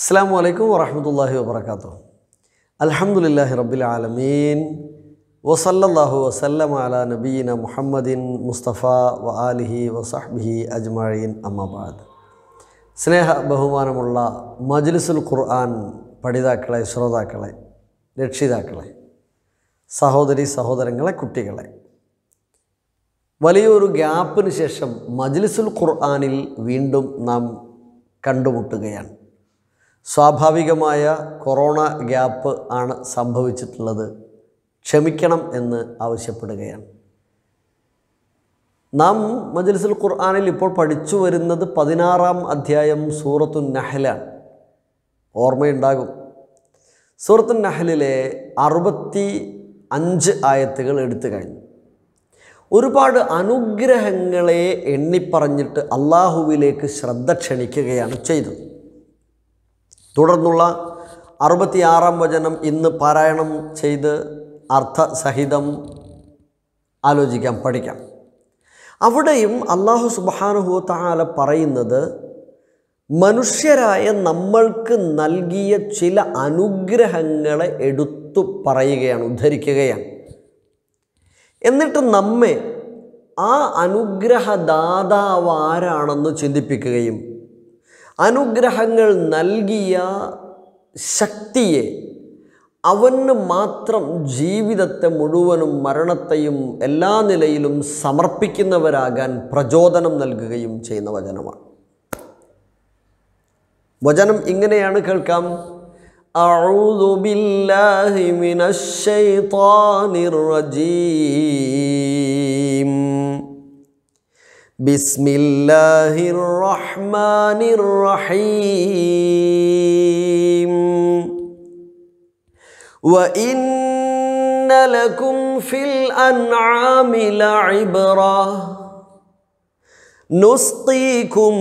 അസ്സാം വലൈക്കും വറഹമത്തല്ലാഹി വബർക്കാത്തു അൽഹംദുലില്ലാഹി റബ്ബിൽ ആലമീൻ വസല്ലല്ലാഹു വസല്ലമ അല നബീന മുഹമ്മദിൻ മുസ്തഫ വ ആലിഹി വസഹ്ബിഹി അജ്മഴീൻ അമ്മബാദ് സ്നേഹ ബഹുമാനമുള്ള മജ്ലിസുൽ ഖുർആൻ പഠിതാക്കളെ ശ്രോതാക്കളെ രക്ഷിതാക്കളെ സഹോദരി സഹോദരങ്ങളെ കുട്ടികളെ വലിയൊരു ഗ്യാപ്പിന് ശേഷം മജ്ലിസുൽ ഖുർആനിൽ വീണ്ടും നാം കണ്ടുമുട്ടുകയാണ് സ്വാഭാവികമായ കൊറോണ ഗ്യാപ്പ് ആണ് സംഭവിച്ചിട്ടുള്ളത് ക്ഷമിക്കണം എന്ന് ആവശ്യപ്പെടുകയാണ് നാം മജ്ലിസുൽ ഖുർആനിൽ ഇപ്പോൾ പഠിച്ചു വരുന്നത് പതിനാറാം അധ്യായം സൂറത്തു നഹലാണ് ഓർമ്മയുണ്ടാകും സൂറത്തു നഹലിലെ അറുപത്തി അഞ്ച് ആയത്തുകൾ എടുത്തു കഴിഞ്ഞു ഒരുപാട് അനുഗ്രഹങ്ങളെ എണ്ണിപ്പറഞ്ഞിട്ട് അള്ളാഹുവിലേക്ക് ശ്രദ്ധ ക്ഷണിക്കുകയാണ് ചെയ്തത് തുടർന്നുള്ള അറുപത്തിയാറാം വചനം ഇന്ന് പാരായണം ചെയ്ത് അർത്ഥസഹിതം ആലോചിക്കാം പഠിക്കാം അവിടെയും അള്ളാഹു സുബാനുഹു താല പറയുന്നത് മനുഷ്യരായ നമ്മൾക്ക് നൽകിയ ചില അനുഗ്രഹങ്ങളെ എടുത്തു പറയുകയാണ് ഉദ്ധരിക്കുകയാണ് എന്നിട്ട് നമ്മെ ആ അനുഗ്രഹദാതാവ് ആരാണെന്ന് ചിന്തിപ്പിക്കുകയും അനുഗ്രഹങ്ങൾ നൽകിയ ശക്തിയെ അവന് മാത്രം ജീവിതത്തെ മുഴുവനും മരണത്തെയും എല്ലാ നിലയിലും സമർപ്പിക്കുന്നവരാകാൻ പ്രചോദനം നൽകുകയും ചെയ്യുന്ന വചനമാണ് വചനം ഇങ്ങനെയാണ് കേൾക്കാം أعوذ بالله من الشيطان الرجيم بسم الله الرحمن الرحيم وإن لكم في الأنعام لعبرة نسقيكم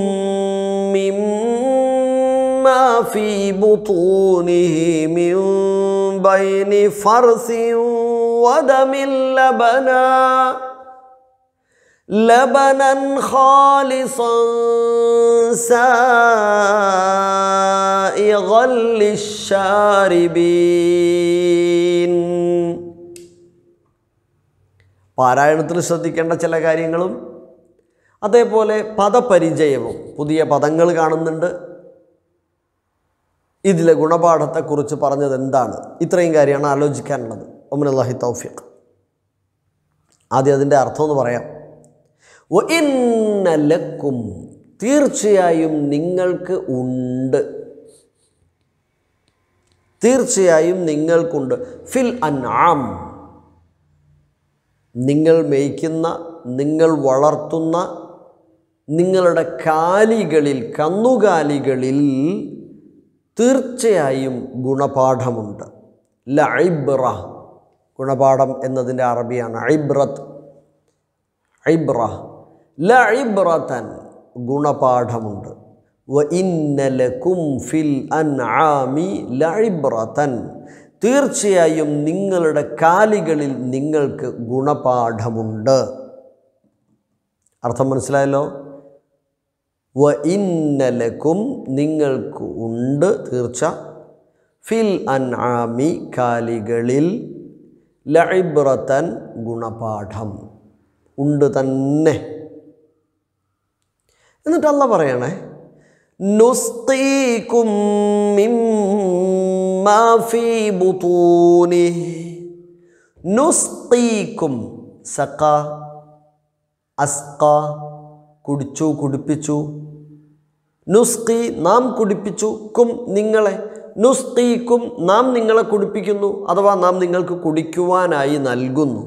مما في بطونه من بين فرث ودم لبنا لبنا خالصا سائغا للشاربين പാരായണത്തിൽ ശ്രദ്ധിക്കേണ്ട ചില കാര്യങ്ങളും അതേപോലെ പദപരിചയവും പുതിയ പദങ്ങൾ കാണുന്നുണ്ട് ഇതിലെ ഗുണപാഠത്തെക്കുറിച്ച് പറഞ്ഞത് എന്താണ് ഇത്രയും കാര്യമാണ് ആലോചിക്കാനുള്ളത് ഒമനല്ലാഹി തൗഫിഖ് ആദ്യം അതിൻ്റെ അർത്ഥം എന്ന് പറയാം ലക്കും തീർച്ചയായും നിങ്ങൾക്ക് ഉണ്ട് തീർച്ചയായും നിങ്ങൾക്കുണ്ട് ഫിൽ അൻആം നിങ്ങൾ മേയ്ക്കുന്ന നിങ്ങൾ വളർത്തുന്ന നിങ്ങളുടെ കാലികളിൽ കന്നുകാലികളിൽ തീർച്ചയായും ഗുണപാഠമുണ്ട് ലൈബ്ര ഗുണപാഠം എന്നതിൻ്റെ അറബിയാണ് ഐബ്രത്ത് ഐബ്ര ലൈബ്രതൻ ഗുണപാഠമുണ്ട് വ ഇന്നലക്കും ഫിൽ അൻആമി ലൈബ്രതൻ തീർച്ചയായും നിങ്ങളുടെ കാലികളിൽ നിങ്ങൾക്ക് ഗുണപാഠമുണ്ട് അർത്ഥം മനസ്സിലായല്ലോ വ ഇന്നലക്കും നിങ്ങൾക്ക് ഉണ്ട് തീർച്ച ഫിൽ അൻആമി കാലികളിൽ ലൈബ്രതൻ ഗുണപാഠം ഉണ്ട് തന്നെ എന്നിട്ട് അല്ല പറയണേ നുസ്തീക്കും ഫീ ബുത്തൂനി നുസ്തീക്കും സക്ക അസ്ക കുടിച്ചു കുടിപ്പിച്ചു നുസ്കി നാം കുടിപ്പിച്ചു കും നിങ്ങളെ നുസ്തീക്കും നാം നിങ്ങളെ കുടിപ്പിക്കുന്നു അഥവാ നാം നിങ്ങൾക്ക് കുടിക്കുവാനായി നൽകുന്നു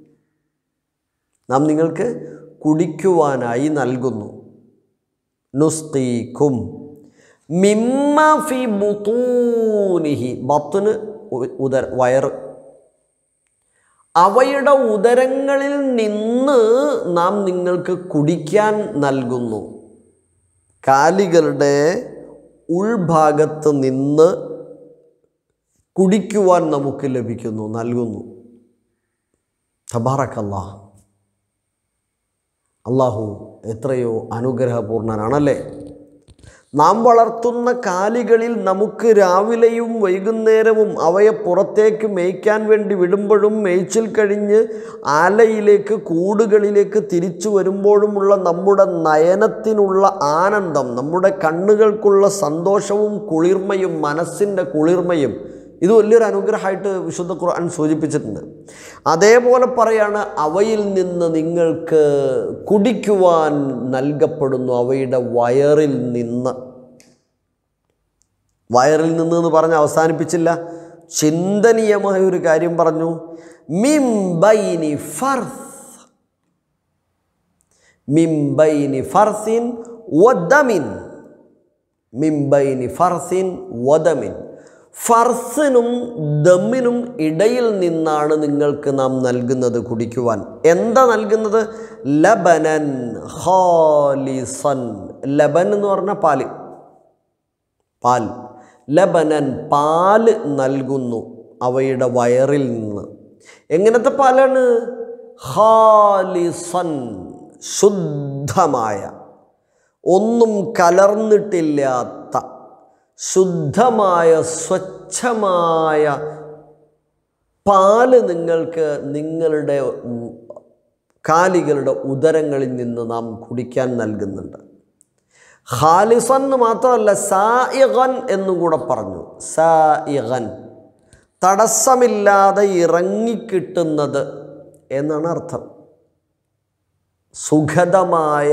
നാം നിങ്ങൾക്ക് കുടിക്കുവാനായി നൽകുന്നു നുസ്തീക്കും മിമ്മ ഫി ബുത്തൂനിഹി ബത്തുന് ഉദര വയറ് അവയുടെ ഉദരങ്ങളിൽ നിന്ന് നാം നിങ്ങൾക്ക് കുടിക്കാൻ നൽകുന്നു കാലികളുടെ ഉൾഭാഗത്ത് നിന്ന് കുടിക്കുവാൻ നമുക്ക് ലഭിക്കുന്നു നൽകുന്നു തബാറക്കല്ലാ അള്ളാഹു എത്രയോ അനുഗ്രഹപൂർണനാണല്ലേ നാം വളർത്തുന്ന കാലികളിൽ നമുക്ക് രാവിലെയും വൈകുന്നേരവും അവയെ പുറത്തേക്ക് മേയ്ക്കാൻ വേണ്ടി വിടുമ്പോഴും മേய்ച്ചിൽ കഴിഞ്ഞ് ആലയിലേക്ക് കൂടുകളിലേക്ക് തിരിച്ചു വരുമ്പോഴുമുള്ള നമ്മുടെ നയനത്തിനുള്ള ആനന്ദം നമ്മുടെ കണ്ണുകൾക്കുള്ള സന്തോഷവും കുളിർമയും മനസ്സിൻ്റെ കുളിർമയും ഇത് വലിയൊരു അനുഗ്രഹമായിട്ട് വിശുദ്ധ ഖുർആൻ സൂചിപ്പിച്ചിട്ടുണ്ട് അതേപോലെ പറയാണ് അവയിൽ നിന്ന് നിങ്ങൾക്ക് കുടിക്കുവാൻ നൽകപ്പെടുന്നു അവയുടെ വയറിൽ നിന്ന് വയറിൽ നിന്ന് എന്ന് പറഞ്ഞ് അവസാനിപ്പിച്ചില്ല ചിന്തനീയമായ ഒരു കാര്യം പറഞ്ഞു മിംബൈനി ഫർസ് മിംബൈനി ഫർസിൻ വദമിൻ മിംബൈനി ഫർസിൻ വദമിൻ ഫർസിനും ദമ്മിനും ഇടയിൽ നിന്നാണ് നിങ്ങൾക്ക് നാം നൽകുന്നത് കുടിക്കുവാൻ എന്താ നൽകുന്നത് ലബനൻ ഖാലിസൻ ലബൻ എന്ന് പറഞ്ഞാൽ പാല് പാൽ ലബനൻ പാല് നൽകുന്നു അവയുടെ വയറിൽ നിന്ന് എങ്ങനത്തെ പാലാണ് ഖാലിസൻ ശുദ്ധമായ ഒന്നും കലർന്നിട്ടില്ലാത്ത ശുദ്ധമായ സ്വച്ഛമായ പാല് നിങ്ങൾക്ക് നിങ്ങളുടെ ഉ- കാലികളുടെ ഉദരങ്ങളിൽ നിന്ന് നാം കുടിക്കാൻ നൽകുന്നുണ്ട് ഖാലിസൻ എന്ന് മാത്രമല്ല സായിഗൻ എന്നും കൂടെ പറഞ്ഞു സായിഗൻ തടസ്സമില്ലാതെ ഇറങ്ങിക്കിട്ടുന്നത് എന്നാണ് അർത്ഥം സുഖതമായ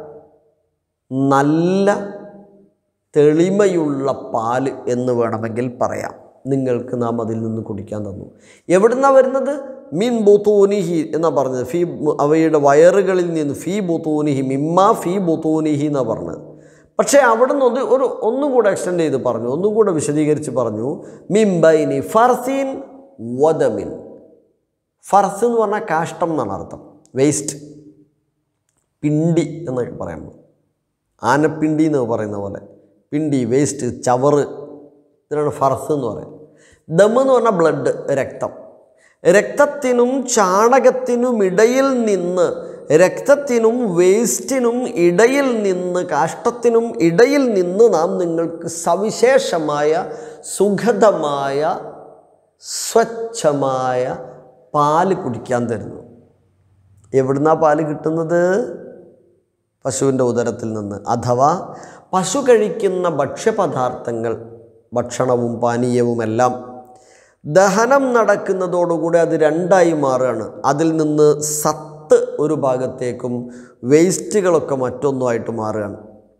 നല്ല തെളിമയുള്ള പാല് എന്ന് വേണമെങ്കിൽ പറയാം നിങ്ങൾക്ക് നാം അതിൽ നിന്ന് കുടിക്കാൻ തന്നു എവിടുന്നാണ് വരുന്നത് മീൻ ബുത്തൂനിഹി എന്നാ പറഞ്ഞത് ഫീ അവയുടെ വയറുകളിൽ നിന്ന് ഫീ ബുത്തൂനിഹി മിമ്മ ഫീ ബുത്തൂനിഹി എന്നാണ് പറഞ്ഞത് പക്ഷേ അവിടുന്ന് ഒന്ന് ഒരു ഒന്നും കൂടെ എക്സ്റ്റെൻഡ് ചെയ്ത് പറഞ്ഞു ഒന്നും കൂടെ വിശദീകരിച്ച് പറഞ്ഞു മിംബൈനി ഫർസീൻ വദമിൻ ഫർസ് എന്ന് പറഞ്ഞാൽ കാഷ്ടം എന്നാണ് അർത്ഥം വേസ്റ്റ് പിണ്ടി എന്നൊക്കെ പറയാൻ ആനപ്പിണ്ടി എന്ന് പറയുന്ന പോലെ പിണ്ടി വേസ്റ്റ് ചവറ് ഇതിനാണ് ഫർസ് എന്ന് പറയുന്നത് ദം എന്ന് പറഞ്ഞാൽ ബ്ലഡ് രക്തം രക്തത്തിനും ചാണകത്തിനും ഇടയിൽ നിന്ന് രക്തത്തിനും വേസ്റ്റിനും ഇടയിൽ നിന്ന് കാഷ്ടത്തിനും ഇടയിൽ നിന്ന് നാം നിങ്ങൾക്ക് സവിശേഷമായ സുഖതമായ സ്വച്ഛമായ പാല് കുടിക്കാൻ തരുന്നു എവിടുന്നാ പാല് കിട്ടുന്നത് പശുവിൻ്റെ ഉദരത്തിൽ നിന്ന് അഥവാ പശു കഴിക്കുന്ന ഭക്ഷ്യപദാർത്ഥങ്ങൾ ഭക്ഷണവും പാനീയവുമെല്ലാം ദഹനം നടക്കുന്നതോടുകൂടി അത് രണ്ടായി മാറുകയാണ് അതിൽ നിന്ന് സത്ത് ഒരു ഭാഗത്തേക്കും വേസ്റ്റുകളൊക്കെ മറ്റൊന്നുമായിട്ട് മാറുകയാണ്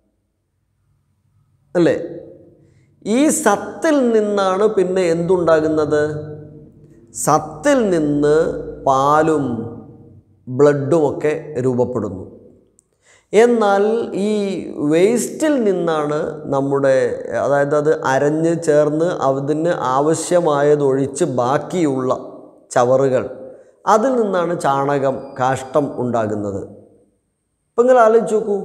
അല്ലേ ഈ സത്തിൽ നിന്നാണ് പിന്നെ എന്തുണ്ടാകുന്നത് സത്തിൽ നിന്ന് പാലും ബ്ലഡുമൊക്കെ രൂപപ്പെടുന്നു എന്നാൽ ഈ വേസ്റ്റിൽ നിന്നാണ് നമ്മുടെ അതായത് അത് അരഞ്ഞ് ചേർന്ന് അതിന് ആവശ്യമായതൊഴിച്ച് ബാക്കിയുള്ള ചവറുകൾ അതിൽ നിന്നാണ് ചാണകം കാഷ്ടം ഉണ്ടാകുന്നത് ഇപ്പം നിങ്ങൾ ആലോചിച്ച് നോക്കൂ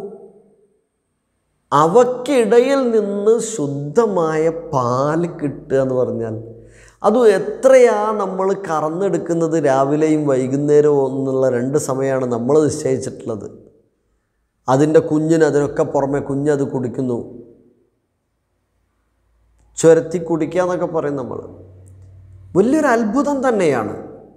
അവയ്ക്കിടയിൽ നിന്ന് ശുദ്ധമായ പാല് കിട്ടുക എന്ന് പറഞ്ഞാൽ അത് എത്രയാ നമ്മൾ കറന്നെടുക്കുന്നത് രാവിലെയും വൈകുന്നേരവും എന്നുള്ള രണ്ട് സമയമാണ് നമ്മൾ നിശ്ചയിച്ചിട്ടുള്ളത് അതിൻ്റെ കുഞ്ഞിന് അതിനൊക്കെ പുറമെ കുഞ്ഞത് കുടിക്കുന്നു ചുരത്തി കുടിക്കുക എന്നൊക്കെ പറയും നമ്മൾ വലിയൊരു അത്ഭുതം തന്നെയാണ്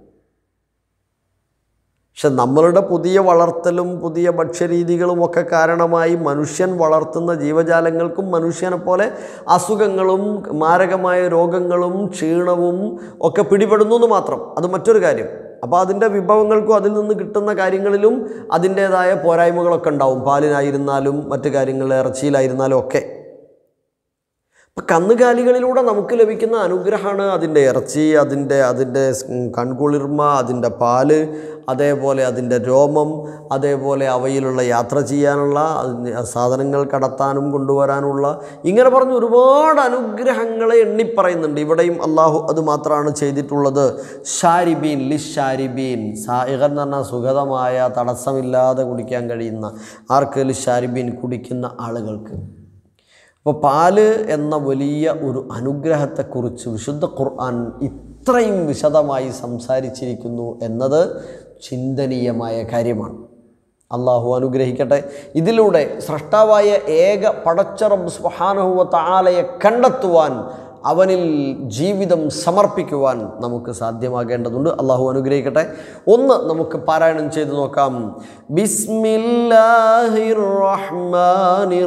പക്ഷെ നമ്മളുടെ പുതിയ വളർത്തലും പുതിയ ഭക്ഷ്യരീതികളും ഒക്കെ കാരണമായി മനുഷ്യൻ വളർത്തുന്ന ജീവജാലങ്ങൾക്കും മനുഷ്യനെ പോലെ അസുഖങ്ങളും മാരകമായ രോഗങ്ങളും ക്ഷീണവും ഒക്കെ പിടിപെടുന്നു എന്ന് മാത്രം അത് മറ്റൊരു കാര്യം അപ്പോൾ അതിൻ്റെ വിഭവങ്ങൾക്കും അതിൽ നിന്ന് കിട്ടുന്ന കാര്യങ്ങളിലും അതിൻ്റേതായ പോരായ്മകളൊക്കെ ഉണ്ടാവും പാലിനായിരുന്നാലും മറ്റു കാര്യങ്ങൾ ഇറച്ചിയിലായിരുന്നാലും ഒക്കെ അപ്പം കന്നുകാലികളിലൂടെ നമുക്ക് ലഭിക്കുന്ന അനുഗ്രഹമാണ് അതിൻ്റെ ഇറച്ചി അതിൻ്റെ അതിൻ്റെ കൺകുളിർമ അതിൻ്റെ പാല് അതേപോലെ അതിൻ്റെ രോമം അതേപോലെ അവയിലുള്ള യാത്ര ചെയ്യാനുള്ള അതിന് സാധനങ്ങൾ കടത്താനും കൊണ്ടുവരാനുള്ള ഇങ്ങനെ പറഞ്ഞ് ഒരുപാട് അനുഗ്രഹങ്ങളെ എണ്ണിപ്പറയുന്നുണ്ട് ഇവിടെയും അള്ളാഹു അത് മാത്രമാണ് ചെയ്തിട്ടുള്ളത് ഷാരിബീൻ ലിഷാരിബീൻ സായികൻ എന്ന് പറഞ്ഞാൽ സുഗതമായ തടസ്സമില്ലാതെ കുടിക്കാൻ കഴിയുന്ന ആർക്ക് ലിഷാരിബീൻ കുടിക്കുന്ന ആളുകൾക്ക് അപ്പോൾ പാല് എന്ന വലിയ ഒരു അനുഗ്രഹത്തെക്കുറിച്ച് വിശുദ്ധ ഖുർആൻ ഇത്രയും വിശദമായി സംസാരിച്ചിരിക്കുന്നു എന്നത് ചിന്തനീയമായ കാര്യമാണ് അള്ളാഹു അനുഗ്രഹിക്കട്ടെ ഇതിലൂടെ സൃഷ്ടാവായ ഏക പടച്ചറബ് സുഹാനഹുവ താലയെ കണ്ടെത്തുവാൻ അവനിൽ ജീവിതം സമർപ്പിക്കുവാൻ നമുക്ക് സാധ്യമാകേണ്ടതുണ്ട് അള്ളാഹു അനുഗ്രഹിക്കട്ടെ ഒന്ന് നമുക്ക് പാരായണം ചെയ്ത് നോക്കാം ബിസ്മില്ലാഹിർ റഹ്മാനിർ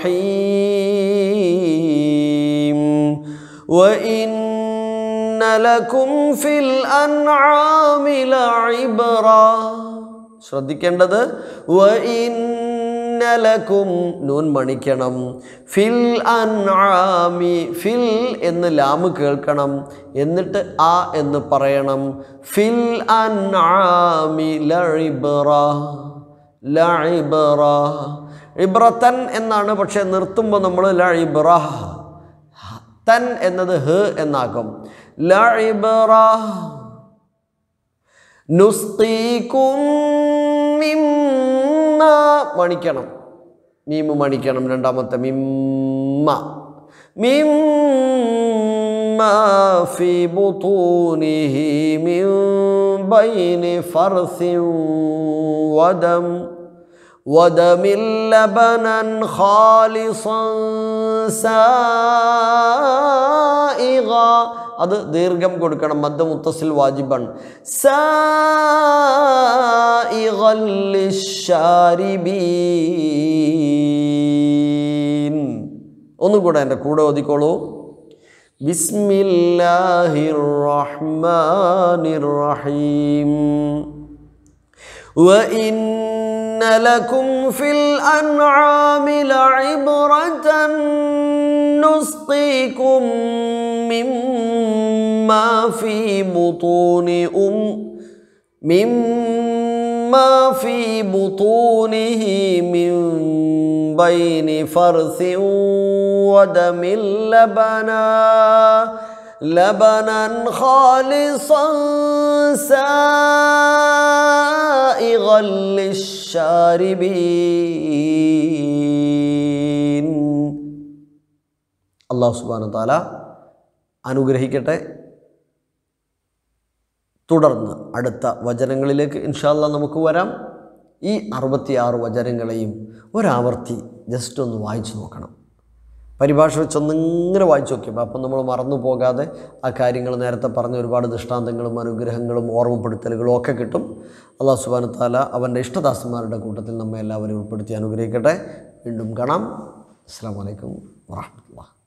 റഹീം وإن لكم في الأنعام لعبرة ശ്രദ്ധിക്കേണ്ടത് വഇന്നലക്കും നൂൻ മണിക്കണം ഫിൽ അൻആമി ഫിൽ എന്ന് ലാമ് കേൾക്കണം എന്നിട്ട് ആ എന്ന് പറയണം ഫിൽ അൻആമി ലഇബ്റ ലഇബ്റ ഇബ്രത്തൻ എന്നാണ് പക്ഷേ നിർത്തുമ്പോൾ നമ്മൾ ലഇബ്റ തൻ എന്നത് ഹ് എന്നാകും ലഇബ്റ നുസ്തീക്കും മിമ്മ മണിക്കണം മീമ് മണിക്കണം രണ്ടാമത്തെ മിമ്മ മിമ്മ ഫി ബുതൂനിഹി മിൻ ബൈനി ഫർസിൻ വദം ودم لبنا خالصا سائغا അത് ദീർഘം കൊടുക്കണം മദ്ദ മുത്തസിൽ വാജിബാണ് സായിഗൻ ലിശ്ശാരിബീൻ ഒന്നും കൂടെ എൻ്റെ കൂടെ ഓതിക്കോളൂ ബിസ്മില്ലാഹിർ റഹ്മാനിർ റഹീം وإن لكم في الأنعام لعبرة نسقيكم مما في بطون أم مما في بطونه من بين فرث ودم لبنا لبنا خالصا سائغا للشاربين അള്ളാഹു സുബാന താല അനുഗ്രഹിക്കട്ടെ തുടർന്ന് അടുത്ത വചനങ്ങളിലേക്ക് ഇൻഷാല്ല നമുക്ക് വരാം ഈ അറുപത്തിയാറ് വചനങ്ങളെയും ഒരാവർത്തി ജസ്റ്റ് ഒന്ന് വായിച്ചു നോക്കണം പരിഭാഷ വെച്ചൊന്നിങ്ങനെ വായിച്ചു നോക്കിയപ്പോൾ അപ്പം നമ്മൾ മറന്നു പോകാതെ ആ കാര്യങ്ങൾ നേരത്തെ പറഞ്ഞ ഒരുപാട് ദൃഷ്ടാന്തങ്ങളും അനുഗ്രഹങ്ങളും ഓർമ്മപ്പെടുത്തലുകളും ഒക്കെ കിട്ടും അള്ളാഹു സുബാന താല അവൻ്റെ ഇഷ്ടദാസന്മാരുടെ കൂട്ടത്തിൽ നമ്മെ എല്ലാവരെയും ഉൾപ്പെടുത്തി അനുഗ്രഹിക്കട്ടെ വീണ്ടും കാണാം അസ്സാം വലൈക്കും വാഹമത്തുള്ള